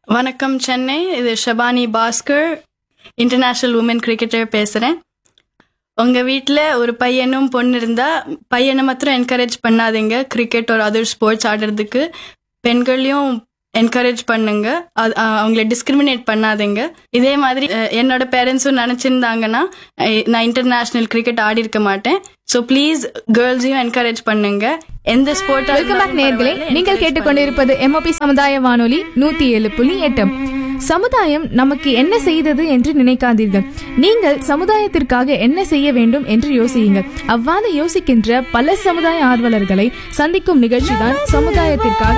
வணக்கம் சென்னை இது Shabani Bhaskar international woman cricketer பேசுகிறேன் உங்கள் வீட்டில் ஒரு பையனும் பொண்ணு இருந்தால் பையனை மாத்திரம் என்கரேஜ் பண்ணாதீங்க கிரிக்கெட் ஒரு அதர் ஸ்போர்ட்ஸ் ஆடுறதுக்கு பெண்களையும் என்கரேஜ் பண்ணுங்க அது- அஹ் அவங்கள டிஸ்கிரிமினேட் பண்ணாதீங்க இதே மாதிரி அஹ், என்னோட பேரண்ட்ஸும் நினச்சிருந்தாங்கன்னா நான் இன்டர்நேஷ்னல் கிரிக்கெட் ஆடி இருக்க மாட்டேன் ஸோ ப்ளீஸ் கேர்ள்ஸையும் என்கரேஜ் பண்ணுங்க எந்த ஸ்போர்ட்டாக வெல்கம் பேக் நேர்களே நீங்கள் கேட்டுக்கொண்டிருப்பது எம்ஓபி சமுதாய வானொலி நூத்தி ஏழு புள்ளி எட்டு சமுதாயம் நமக்கு என்ன செய்தது என்று நினைக்காதீர்கள் நீங்கள் சமுதாயத்திற்காக என்ன செய்ய வேண்டும் என்று யோசியுங்கள் அவ்வாறு யோசிக்கின்ற பல சமுதாய ஆர்வலர்களை சந்திக்கும் நிகழ்ச்சிதான் சமுதாயத்திற்காக